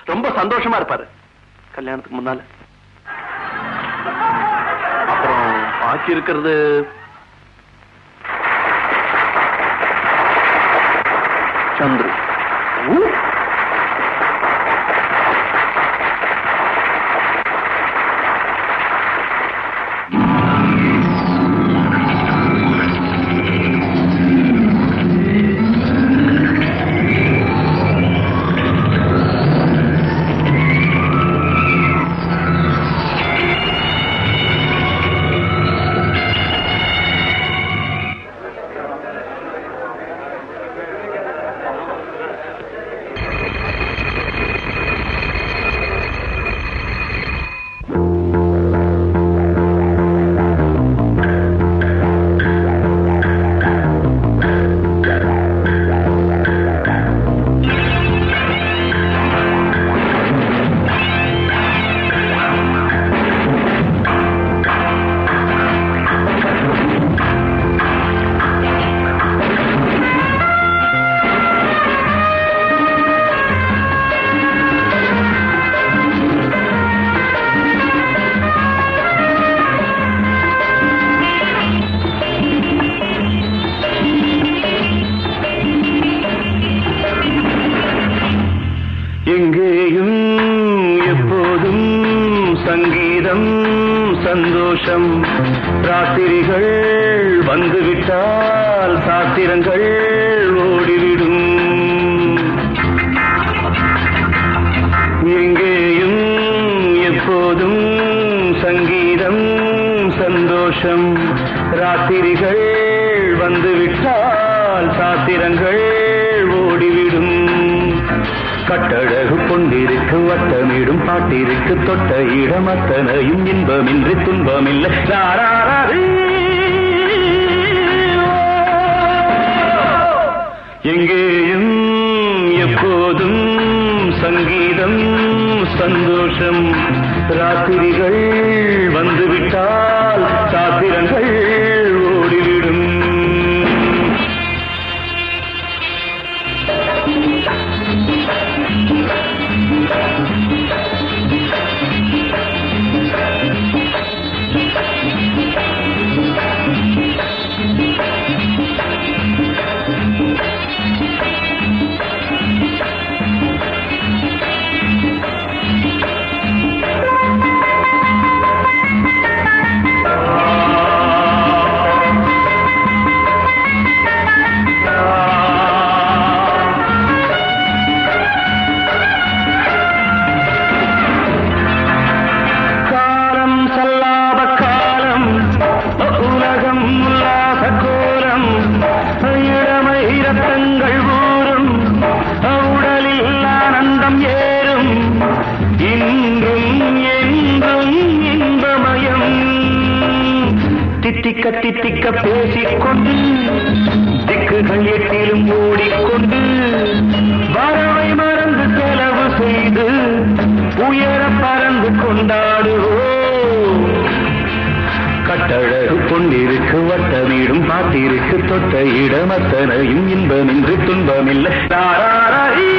ரொம்ப சந்தோஷமா இருப்பாரு கல்யாணத்துக்கு முன்னால அப்புறம் பாக்கி இருக்கிறது சந்துரு ஊ. எங்கேயும் எப்போதும் சங்கீதம் சந்தோஷம் ராத்திரிகள் வந்துவிட்டால் சாத்திரங்கள் ஓடிவிடும் எங்கேயும் எப்போதும் சங்கீதம் சந்தோஷம் ராத்திரிகள் வந்துவிட்டால் சாத்திரங்கள் ஓடிவிடும் கட்டழகு பொன்னிருக்கு வட்டமிடும் பாட்டிற்கு தொட்ட இடம் அத்தனையும் இன்பமின்றி துன்பமில்லை ராராரரீ. எங்கேயும் எப்போதும் சங்கீதம் சந்தோஷம் ராத்திரிகள் வந்துவிட்டால் சாத்திரங்கள் ஓடிவிடும் காலம் சல்லாப காலம் உலகம் உல்லாச கோலம் இளமை ரத்தங்கள் ஊறும் உடலில் ஆனந்தம் ஏறும் இன்றும் என்றும் இன்பமயம் தித்திக்க தித்திக்க பேசிக்கொண்டு திக்குகள் எட்டிலும் ஓடிக்கொண்டு வரவை மறந்து செலவு செய்து உயர பறந்து கொண்டாடுவோம் கட்டழகு பொன்னிருக்கு வட்டமிடும் பாட்டிற்கு தொட்ட இடம் அத்தனையும் இன்பமின்றி துன்பமில்லை தாராரீ.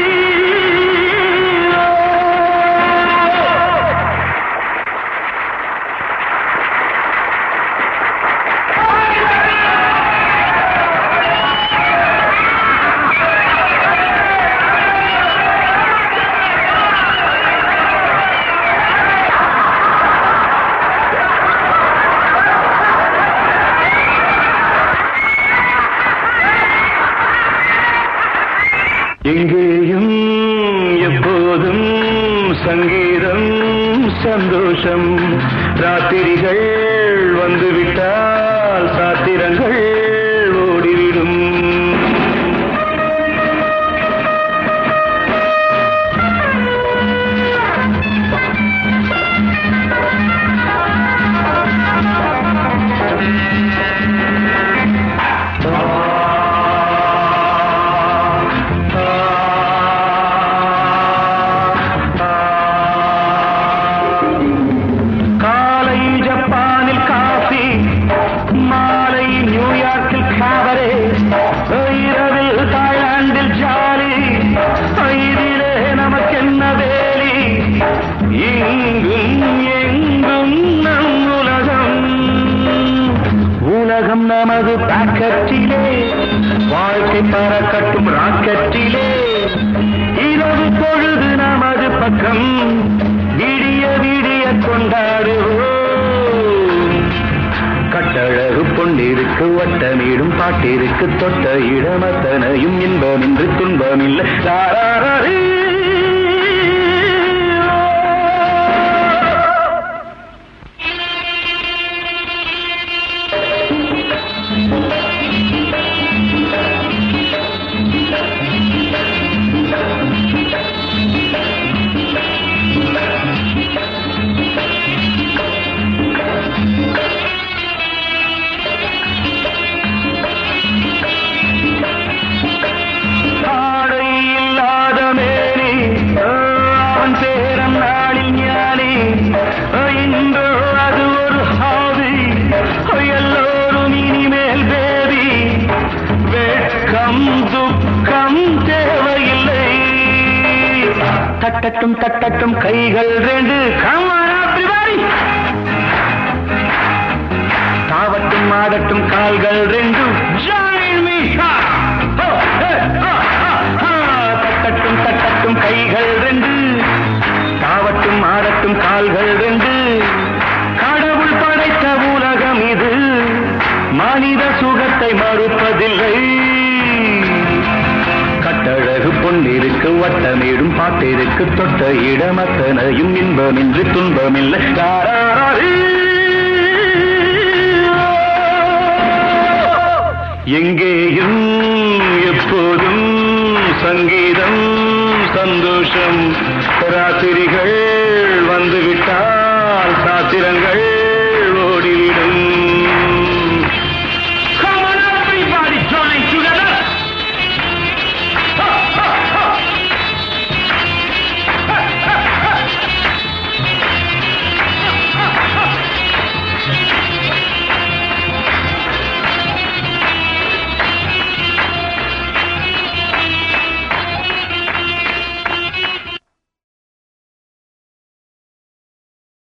எங்கேயும் எப்போதும் சங்கீதம் சந்தோஷம் ராத்திரிகள் வந்துவிட்டால் சாத்திரங்கள் ஓடிவிடும் காலை ஜப்பான் பறக்கட்டும் நமது பாக்கெட்டிலே வாழ்க்கை பறக்கட்டும் ராக்கெட்டிலே இரவு பொழுது நமது பக்கம் விடிய விடிய கொண்டாடுவோம் கட்டழகு பொன்னிருக்கு வட்டமிடும் பாட்டிற்கு தொட்ட இடமத்தனையும் இன்பமின்றி துன்பமில்லை தாராரரீ. ஆடை இல்லாத மேனி அவன் சேரம் நாளில் ஞானி இன்று அது ஒரு ஹாவி எல்லோரும் இனிமேல் பேதி வெட்கம் துக்கம் தேவையில்லை தட்டட்டும் தட்டட்டும் கைகள் ரெண்டு கமாரி தாவட்டும் ஆடட்டும் கால்கள் ரெண்டும் join me. Ha! Ho! Hey! Ha! Ha! Ha! தட்டட்டும் தட்டட்டும் கைகள் ரெண்டு தாவட்டும் ஆடட்டும் கால்கள் ரெண்டு கடவுள் படைத்த உலகம் இது மனித சுகத்தை மறுப்பதில்லை கட்டழகு பொன்னிருக்கு வட்டமிடும் பாட்டிற்கு தொட்ட இடமத்தனையும் இன்பமின்றி துன்பமில்லை தாராரீ. எங்கேயும் எப்போதும் சங்கீதம் சந்தோஷம் ராத்திரிகள்